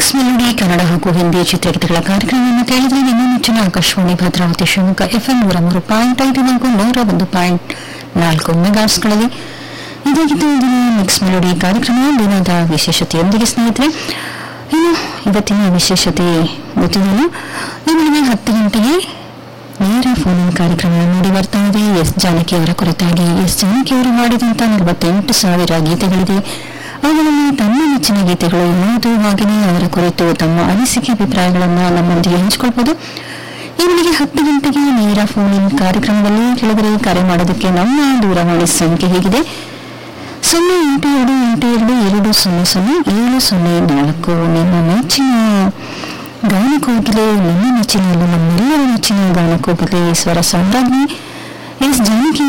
mix melody Kannada ಹಾಗೂ ಹಿಂದಿ ಚಿತ್ರಗೀತೆಗಳ ಕಾರ್ಯಕ್ರಮವನ್ನು ಕೇಳಿದ್ರೆ ನಿಮ್ಮ ನೆಚ್ಚಿನ ಆಕಾಶವಾಣಿ ಭದ್ರಾವತಿ ಶಿವಮೊಗ್ಗ ಎಫ್ಎಂ ನೂರ ಮೂರು ಪಾಯಿಂಟ್ ಐದು ನಾಲ್ಕು ನೂರ ಒಂದು ಪಾಯಿಂಟ್ ನಾಲ್ಕು ಮೆಗಾಟ್ಸ್ಗಳಲ್ಲಿ ಇದಾಗಿದ್ದು ಇಂದಿನ ಮಿಕ್ಸ್ ಮೆಲೋಡಿ ಕಾರ್ಯಕ್ರಮ ದಿನದ ವಿಶೇಷತೆಯೊಂದಿಗೆ ಸ್ನೇಹಿತರೆ ಇನ್ನು ಇವತ್ತಿನ ವಿಶೇಷತೆ ಗೊತ್ತಿದೆಯಲ್ಲ ಈ ಬೆಳಗ್ಗೆ ಹತ್ತು ಗಂಟೆಗೆ ನೇರ ಫೋನ್ ಕಾರ್ಯಕ್ರಮ ಮೂಡಿ ಬರ್ತಾ ಇದೆ ಎಸ್ ಜಾನಕಿ ಅವರ ಕುರಿತಾಗಿ ಎಸ್ ಜಾನಕಿ ಅವರು ಮಾಡಿದಂತ ನಲವತ್ತೆಂಟು ಸಾವಿರ ಗೀತೆಗಳಿದೆ ಅವುಗಳಲ್ಲಿ ತಮ್ಮ ನೆಚ್ಚಿನ ಗೀತೆಗಳು ಯಾವುದು ಹಾಗೆಯೇ ಅವರ ಕುರಿತು ತಮ್ಮ ಅನಿಸಿಕೆ ಅಭಿಪ್ರಾಯಗಳನ್ನು ನಮ್ಮೊಂದಿಗೆ ಹಂಚಿಕೊಳ್ಬೋದು ಈ ಬೆಳಿಗ್ಗೆ ಹತ್ತು ಗಂಟೆಗೆ ನೇರ ಫೋನ್ ಇನ್ ಕಾರ್ಯಕ್ರಮದಲ್ಲಿ ಕೆಳಗಡೆ ಕರೆ ಮಾಡೋದಕ್ಕೆ ನಮ್ಮ ದೂರವಾಣಿ ಸಂಖ್ಯೆ ಹೇಗಿದೆ ಸೊನ್ನೆ ಎಂಟು ಎರಡು ಎಂಟು ಎರಡು ಎರಡು ಸೊನ್ನೆ ಸೊನ್ನೆ ಏಳು ಸೊನ್ನೆ ನಾಲ್ಕು ನಿಮ್ಮ ನೆಚ್ಚಿನ ಗಾನಕೋಗಿಲೆ ನಿಮ್ಮ ನೆಚ್ಚಿನ ನಮ್ಮೆಲ್ಲರ ನೆಚ್ಚಿನ ಗಾನಕೋಗಿಲೆ ಸ್ವರ ಸಾಮ್ರಾಜ್ಞಿ ಎಸ್ ಜಾನಕಿ